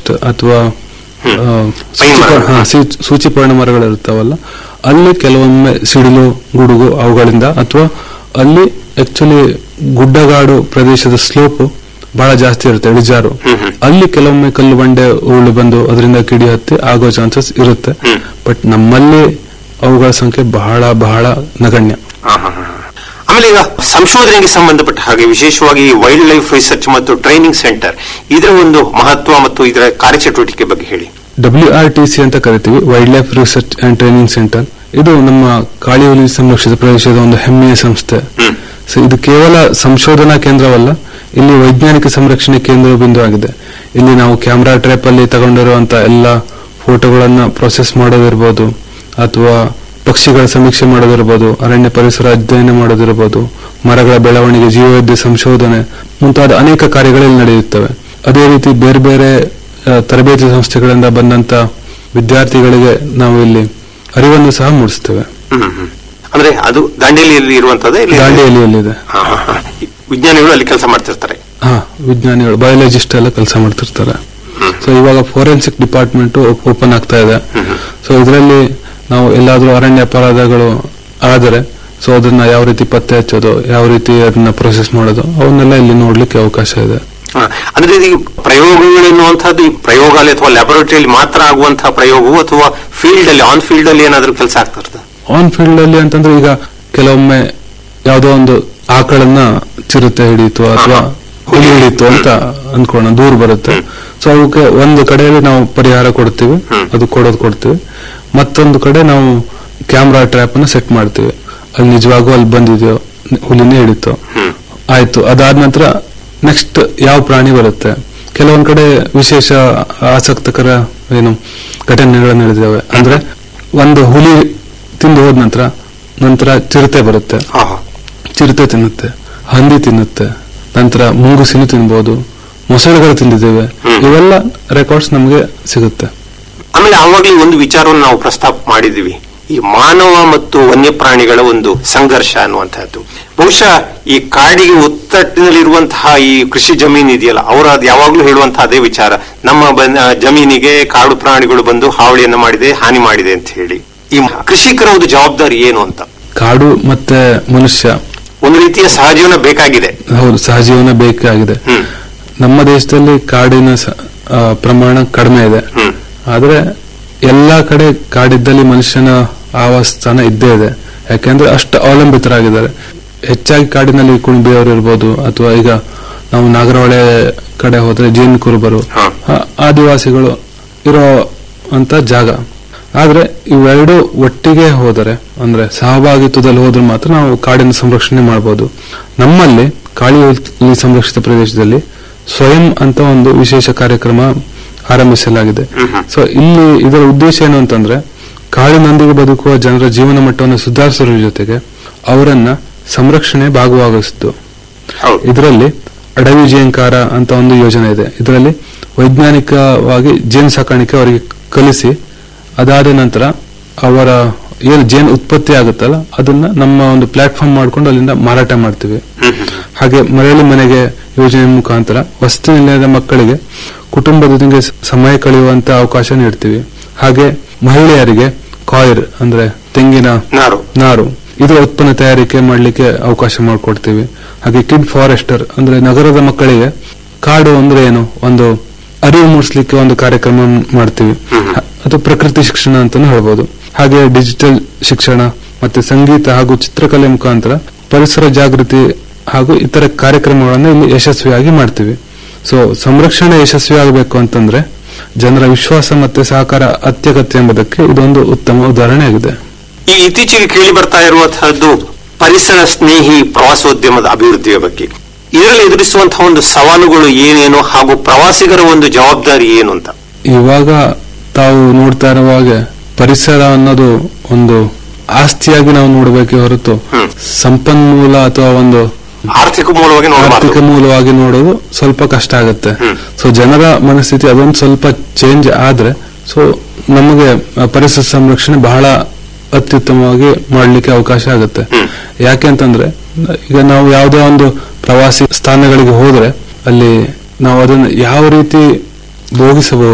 ಅಥವಾ ಆ, ಪೈನ್ ಸೂಚಿ ಮರ. ಪರ್ಣ- ಹಾ, ಸೂ- ಸೂಚಿಪರ್ಣ ಮರಗಳು ಇರ್ತಾವಲ್ಲ ಅಲ್ಲಿ ಕೆಲವೊಮ್ಮೆ ಸಿಡಿಲು ಗುಡುಗು ಅವುಗಳಿಂದ ಅಥವಾ ಅಲ್ಲಿ ಆಕ್ಚುಲಿ ಗುಡ್ಡಗಾಡು ಪ್ರದೇಶದ ಸ್ಲೋಪ್ ಬಹಳ ಜಾಸ್ತಿ ಇರುತ್ತೆ ಇಳಿಜಾರು ಹ್ಮ್ ಹ್ಮ್. ಅಲ್ಲಿ ಕೆಲವೊಮ್ಮೆ ಕಲ್ಲು ಬಂಡೆ ಉರುಳು ಬಂದು ಅದರಿಂದ ಕಿಡಿ ಹತ್ತಿ ಆಗೋ ಚಾನ್ಸಸ್ ಇರುತ್ತೆ ಹ್ಮ್. ಬಟ್ ನಮ್ಮಲ್ಲಿ ಅವುಗಳ ಸಂಖ್ಯೆ ಬಹಳ ಬಹಳ ನಗಣ್ಯ ಹಾ, ಹಾ, ಹಾ. ಆಮೇಲೆ ಈಗ ಸಂಶೋಧನೆಗೆ ಸಂಬಂಧಪಟ್ಟ ಹಾಗೆ ವಿಶೇಷವಾಗಿ ವೈಲ್ಡ್ ಲೈಫ್ ರಿಸರ್ಚ್ ಮತ್ತು ಟ್ರೈನಿಂಗ್ ಸೆಂಟರ್ ಇದರ ಒಂದು ಮಹತ್ವ ಮತ್ತು ಇದರ ಕಾರ್ಯಚಟುವಟಿಕೆ ಬಗ್ಗೆ ಹೇಳಿ ಡಬ್ಲ್ಯೂ ಆರ್ ಟಿ ಸಿ ಅಂತ ಕರಿತೀವಿ wildlife research and training centre ಇದು ನಮ್ಮ ಕಾಳಿ ಹುಲಿ ಸಂರಕ್ಷಿತ ಪ್ರದೇಶದ ಒಂದು ಹೆಮ್ಮೆಯ ಸಂಸ್ಥೆ ಹ್ಮ್. ಸೊ ಇದು ಕೇವಲ ಸಂಶೋಧನಾ ಕೇಂದ್ರವಲ್ಲ ಇಲ್ಲಿ ವೈಜ್ಞಾನಿಕ ಸಂರಕ್ಷಣೆ ಕೇಂದ್ರ ಬಿಂದು ಆಗಿದೆ ಇಲ್ಲಿ ನಾವು ಕ್ಯಾಮ್ರಾ ಟ್ರ್ಯಾಪ್ ಅಲ್ಲಿ ತಗೊಂಡಿರುವಂತ ಎಲ್ಲ ಫೋಟೋಗಳನ್ನ ಪ್ರೊಸೆಸ್ ಮಾಡೋದಿರ್ಬೋದು ಅಥವಾ ಪಕ್ಷಿಗಳ ಸಮೀಕ್ಷೆ ಮಾಡೋದಿರ್ಬೋದು ಅರಣ್ಯ ಪರಿಸರ ಅಧ್ಯಯನ ಮಾಡೋದಿರ್ಬೋದು ಮರಗಳ ಬೆಳವಣಿಗೆ ಜೀವವೈದ್ಯ ಸಂಶೋಧನೆ ಮುಂತಾದ ಅನೇಕ ಕಾರ್ಯಗಳು ಇಲ್ಲಿ ನಡೆಯುತ್ತವೆ ಅದೇ ರೀತಿ ಬೇರೆ ಬೇರೆ ಆ, ತರಬೇತಿ ಸಂಸ್ಥೆಗಳಿಂದ ಬಂದಂತ ವಿದ್ಯಾರ್ಥಿಗಳಿಗೆ ನಾವು ಇಲ್ಲಿ ಅರಿವನ್ನು ಸಹ ಮೂಡಿಸ್ತೇವೆ ಹ್ಮ್, ಹ್ಮ್. ಅಂದ್ರೆ ಅದು ದಾಂಡೇಲಿಯಲ್ಲಿ ಇರುವಂತದ್ದು ಇಲ್ಲಿ ದಾಂಡೇಲಿಯಲ್ಲಿದೆ ಹಾ, ಹಾ, ಹಾ. ವಿಜ್ಞಾನಿಗಳು ಅಲ್ಲಿ ಕೆಲಸ ಮಾಡ್ತಿರ್ತಾರೆ ಹಾ ವಿಜ್ಞಾನಿಗಳು ಬಯಾಲಜಿಸ್ಟ್ ಎಲ್ಲ ಕೆಲಸ ಮಾಡ್ತಿರ್ತಾರೆ ಸೊ ಇವಾಗ ಫೋರೆನ್ಸಿಕ್ ಡಿಪಾರ್ಟ್ಮೆಂಟ್ ಓಪನ್ ಆಗ್ತಾ ಇದೆ ಸೊ ಇದರಲ್ಲಿ ನಾವು ಎಲ್ಲಾದ್ರೂ ಅರಣ್ಯ ಅಪರಾಧಗಳು ಆದರೆ ಸೊ ಅದನ್ನ ಯಾವ ರೀತಿ ಪತ್ತೆ ಹಚ್ಚೋದು ಯಾವ ರೀತಿ ಅದನ್ನ ಪ್ರೊಸೆಸ್ ಮಾಡೋದು ಅವನ್ನೆಲ್ಲ ಇಲ್ಲಿ ನೋಡ್ಲಿಕ್ಕೆ ಅವಕಾಶ ಇದೆ ಹಾ. ಅಂದ್ರೆ ಈ ಪ್ರಯೋಗಗಳು ಎನ್ನುವಂತಹದ್ದು ಈ ಪ್ರಯೋಗಾಲಯ ಅಥವಾ ಲ್ಯಾಬೊರೇಟರಿಯಲ್ಲಿ ಮಾತ್ರ ಆಗುವಂತಹ ಪ್ರಯೋಗವು ಅಥವಾ ಫೀಲ್ಡ್ ಅಲ್ಲಿ ಆನ್ ಫೀಲ್ಡ್ ಅಲ್ಲಿ ಏನಾದ್ರೂ ಕೆಲಸ ಆಗ್ತಾ ಇರ್ತದೆ ಆನ್ ಫೀಲ್ಡ್ ಅಲ್ಲಿ ಅಂತಂದ್ರೆ ಈಗ ಕೆಲವೊಮ್ಮೆ ಯಾವುದೋ ಒಂದು ಆಕಳನ್ನ ಚಿರತೆ ಹಿಡಿಯಿತು ಅಥವಾ ಹಾ. ಹುಲಿ ಹಿಡಿಯಿತು ಅಂತ ಅನ್ಕೋಣ ದೂರ ಬರುತ್ತೆ ಸೊ ಅವಕ್ಕೆ ಒಂದು ಕಡೆಯಲ್ಲಿ ನಾವು ಪರಿಹಾರ ಕೊಡ್ತೀವಿ ಹ್ಮ್. ಅದು ಕೊಡೋದು ಕೊಡ್ತೀವಿ ಮತ್ತೊಂದು ಕಡೆ ನಾವು ಕ್ಯಾಮ್ರಾ ಟ್ರ್ಯಾಪ್ ಅನ್ನ ಸೆಟ್ ಮಾಡ್ತೀವಿ ಅಲ್ಲಿ ನಿಜವಾಗೂ ಅಲ್ಲಿ ಬಂದಿದೆಯೋ ಹುಲಿನೇ ಹಿಡಿತು ಹ್ಮ್. ಆಯ್ತು ಅದಾದ ನಂತರ ನೆಕ್ಸ್ಟ್ ಯಾವ ಪ್ರಾಣಿ ಬರುತ್ತೆ ಕೆಲವೊಂದ್ ಕಡೆ ವಿಶೇಷ ಆಸಕ್ತಕರ ಏನು ಘಟನೆಗಳು ನಡೆದಿದ್ದಾವೆ ಅಂದ್ರೆ ಒಂದು ಹುಲಿ ತಿಂದು ಹೋದ ನಂತರ ನಂತರ ಚಿರತೆ ಬರುತ್ತೆ ಹಾ, ಹಾ. ಚಿರತೆ ತಿನ್ನುತ್ತೆ ಹಂದಿ ತಿನ್ನುತ್ತೆ ನಂತರ ಮುಂಗುಸಿನೂ ತಿನ್ಬೋದು ಮೊಸಳೆಗಳು ತಿಂದಿದ್ದೇವೆ ಹ್ಮ್. ಇವೆಲ್ಲ ರೆಕಾರ್ಡ್ಸ್ ನಮಗೆ ಸಿಗುತ್ತೆ ಆಮೇಲೆ ಆವಾಗಲೇ ಒಂದು ವಿಚಾರವನ್ನು ನಾವು ಪ್ರಸ್ತಾಪ ಮಾಡಿದ್ದೀವಿ ಈ ಮಾನವ ಮತ್ತು ವನ್ಯಪ್ರಾಣಿಗಳ ಒಂದು ಸಂಘರ್ಷ ಅನ್ನುವಂತಹದ್ದು ಬಹುಶಃ ಈ ಕಾಡಿಗೆ ಒತ್ತಟ್ಟಿನಲ್ಲಿರುವಂತಹ ಈ ಕೃಷಿ ಜಮೀನು ಇದೆಯಲ್ಲ ಅವರು ಅದು ಯಾವಾಗಲೂ ಹೇಳುವಂತಹ ಅದೇ ವಿಚಾರ ನಮ್ಮ ಬನ್- ಜಮೀನಿಗೆ ಕಾಡು ಪ್ರಾಣಿಗಳು ಬಂದು ಹಾವಳಿಯನ್ನು ಮಾಡಿದೆ ಹಾನಿ ಮಾಡಿದೆ ಅಂತ ಹೇಳಿ ಈ ಕೃಷಿಕರ ಒಂದು ಜವಾಬ್ದಾರಿ ಏನು ಅಂತ ಕಾಡು ಮತ್ತೆ ಮನುಷ್ಯ ಒಂದು ರೀತಿಯ ಸಹಜೀವನ ಬೇಕಾಗಿದೆ ಹೌದು ಸಹಜೀವನ ಬೇಕಾಗಿದೆ ಹ್ಮ್ ನಮ್ಮ ದೇಶದಲ್ಲಿ ಕಾಡಿನ ಸ- ಆ, ಪ್ರಮಾಣ ಕಡಿಮೆ ಇದೆ ಹ್ಮ್ ಆದ್ರೆ ಎಲ್ಲಾ ಕಡೆ ಕಾಡಿದ್ದಲ್ಲಿ ಮನುಷ್ಯನ ಆವಾಸಸ್ಥಾನ ಇದ್ದೇ ಇದೆ ಯಾಕೆಂದ್ರೆ ಅಷ್ಟು ಅವಲಂಬಿತರಾಗಿದ್ದಾರೆ ಹೆಚ್ಚಾಗಿ ಕಾಡಿನಲ್ಲಿ ಕುಣಬಿಯವರು ಇರ್ಬೋದು ಅಥವಾ ಈಗ ನಾವು ನಾಗರಹೊಳೆ ಕಡೆ ಹೋದ್ರೆ ಜೈನ್ ಕುರುಬರು ಹಾ. ಆ, ಆದಿವಾಸಿಗಳು ಇರೋ ಅಂತ ಜಾಗ ಆದ್ರೆ ಇವೆರಡು ಒಟ್ಟಿಗೆ ಹೋದರೆ ಅಂದ್ರೆ ಸಹಭಾಗಿತ್ವದಲ್ಲಿ ಹೋದ್ರೆ ಮಾತ್ರ ನಾವು ಕಾಡಿನ ಸಂರಕ್ಷಣೆ ಮಾಡಬಹುದು ನಮ್ಮಲ್ಲಿ ಕಾಳಿ ಹುಲಿ ಸಂರಕ್ಷಿತ ಪ್ರದೇಶದಲ್ಲಿ ಸ್ವಯಂ ಅಂತ ಒಂದು ವಿಶೇಷ ಕಾರ್ಯಕ್ರಮ ಆರಂಭಿಸಲಾಗಿದೆ ಸೊ ಇಲ್ಲಿ ಇದರ ಉದ್ದೇಶ ಏನು ಅಂತಂದ್ರೆ ಕಾಡಿನೊಂದಿಗೆ ಬದುಕುವ ಜನರ ಜೀವನ ಮಟ್ಟವನ್ನು ಸುಧಾರಿಸುವ ಜೊತೆಗೆ ಅವರನ್ನ ಸಂರಕ್ಷಣೆ ಭಾಗವಾಗಿಸಿದ್ದು ಹೌದು ಇದರಲ್ಲಿ ಅಡವಿ ಜೇನ್ಕಾರ ಅಂತ ಒಂದು ಯೋಜನೆ ಇದೆ ಇದರಲ್ಲಿ ವೈಜ್ಞಾನಿಕವಾಗಿ ಜೇನು ಸಾಕಾಣಿಕೆ ಅವರಿಗೆ ಕಲಿಸಿ ಅದಾದ ನಂತರ ಅವರ ಏನು ಜೇನು ಉತ್ಪತ್ತಿ ಆಗುತ್ತಲ್ಲ ಅದನ್ನ ನಮ್ಮ ಒಂದು ಪ್ಲಾಟ್ಫಾರ್ಮ್ ಮಾಡ್ಕೊಂಡು ಅಲ್ಲಿಂದ ಮಾರಾಟ ಮಾಡ್ತೀವಿ ಹ್ಮ್ ಹ್ಮ್ ಹಾಗೆ ಮರಳಿ ಮನೆಗೆ ಯೋಜನೆ ಮುಖಾಂತರ ವಸತಿ ನಿಲಯದ ಮಕ್ಕಳಿಗೆ ಕುಟುಂಬದೊಂದಿಗೆ ಸ- ಸಮಯ ಕಳೆಯುವಂತ ಅವಕಾಶ ನೀಡ್ತೀವಿ ಹಾಗೆ ಮಹಿಳೆಯರಿಗೆ ಕಾಯಿರ್ ಅಂದ್ರೆ ತೆಂಗಿನ ನಾರು ನಾರು ಇದರ ಉತ್ಪನ್ನ ತಯಾರಿಕೆ ಮಾಡಲಿಕ್ಕೆ ಅವಕಾಶ ಮಾಡಿಕೊಡ್ತೀವಿ ಹಾಗೆ ಕಿಡ್ ಫಾರೆಸ್ಟರ್ ಅಂದ್ರೆ ನಗರದ ಮಕ್ಕಳಿಗೆ ಕಾಡು ಅಂದ್ರೆ ಏನು ಒಂದು ಅರಿವು ಮೂಡಿಸ್ಲಿಕ್ಕೆ ಒಂದು ಕಾರ್ಯಕ್ರಮ ಮಾಡ್ತೀವಿ ಹ- ಅದು ಪ್ರಕೃತಿ ಶಿಕ್ಷಣ ಅಂತಾನು ಹೇಳ್ಬೋದು ಹಾಗೆ ಡಿಜಿಟಲ್ ಶಿಕ್ಷಣ ಮತ್ತೆ ಸಂಗೀತ ಹಾಗೂ ಚಿತ್ರಕಲೆ ಮುಖಾಂತರ ಪರಿಸರ ಜಾಗೃತಿ ಹಾಗೂ ಇತರ ಕಾರ್ಯಕ್ರಮಗಳನ್ನು ಇಲ್ಲಿ ಯಶಸ್ವಿಯಾಗಿ ಮಾಡ್ತೀವಿ ಸೊ ಸಂರಕ್ಷಣೆ ಯಶಸ್ವಿ ಆಗಬೇಕು ಅಂತಂದ್ರೆ ಜನರ ವಿಶ್ವಾಸ ಮತ್ತೆ ಸಹಕಾರ ಅತ್ಯಗತ್ಯ ಎಂಬುದಕ್ಕೆ ಇದೊಂದು ಉತ್ತಮ ಉದಾಹರಣೆ ಆಗಿದೆ ಈ ಇತ್ತೀಚೆಗೆ ಕೇಳಿ ಬರ್ತಾ ಇರುವಂತಹದ್ದು ಪರಿಸರ ಸ್ನೇಹಿ ಪ್ರವಾಸೋದ್ಯಮದ ಅಭಿವೃದ್ಧಿಯ ಬಗ್ಗೆ ಇದರಲ್ಲಿ ಎದುರಿಸುವಂತಹ ಒಂದು ಸವಾಲುಗಳು ಏನೇನು ಹಾಗೂ ಪ್ರವಾಸಿಗರ ಒಂದು ಜವಾಬ್ದಾರಿ ಏನು ಅಂತ ಇವಾಗ ತಾವು ನೋಡ್ತಾ ಇರುವಾಗ ಪರಿಸರ ಅನ್ನೋದು ಒಂದು ಆಸ್ತಿಯಾಗಿ ನಾವು ನೋಡಬೇಕೆ ಹೊರತು ಹ್ಮ್. ಸಂಪನ್ಮೂಲ ಅಥವಾ ಒಂದು ಆರ್ಥಿಕ ಮೂಲವಾಗಿ ಆರ್ಥಿಕ ನೋಡಬಾರ್ದು ಮೂಲವಾಗಿ ನೋಡೋದು ಸ್ವಲ್ಪ ಕಷ್ಟ ಆಗುತ್ತೆ ಹ್ಮ್. ಸೊ ಜನರ ಮನಸ್ಥಿತಿ ಅದೊಂದು ಸ್ವಲ್ಪ ಚೇಂಜ್ ಆದ್ರೆ ಸೊ ನಮಗೆ ಆ, ಪರಿಸರ ಸಂರಕ್ಷಣೆ ಬಹಳ ಅತ್ಯುತ್ತಮವಾಗಿ ಮಾಡ್ಲಿಕ್ಕೆ ಅವಕಾಶ ಆಗುತ್ತೆ ಹ್ಮ್. ಯಾಕೆ ಅಂತಂದ್ರೆ ಈಗ ನಾವು ಯಾವುದೇ ಒಂದು ಪ್ರವಾಸಿ ಸ್ಥಾನಗಳಿಗೆ ಹೋದ್ರೆ ಅಲ್ಲಿ ನಾವು ಅದನ್ನು ಯಾವ ರೀತಿ ಭೋಗಿಸಬಹುದು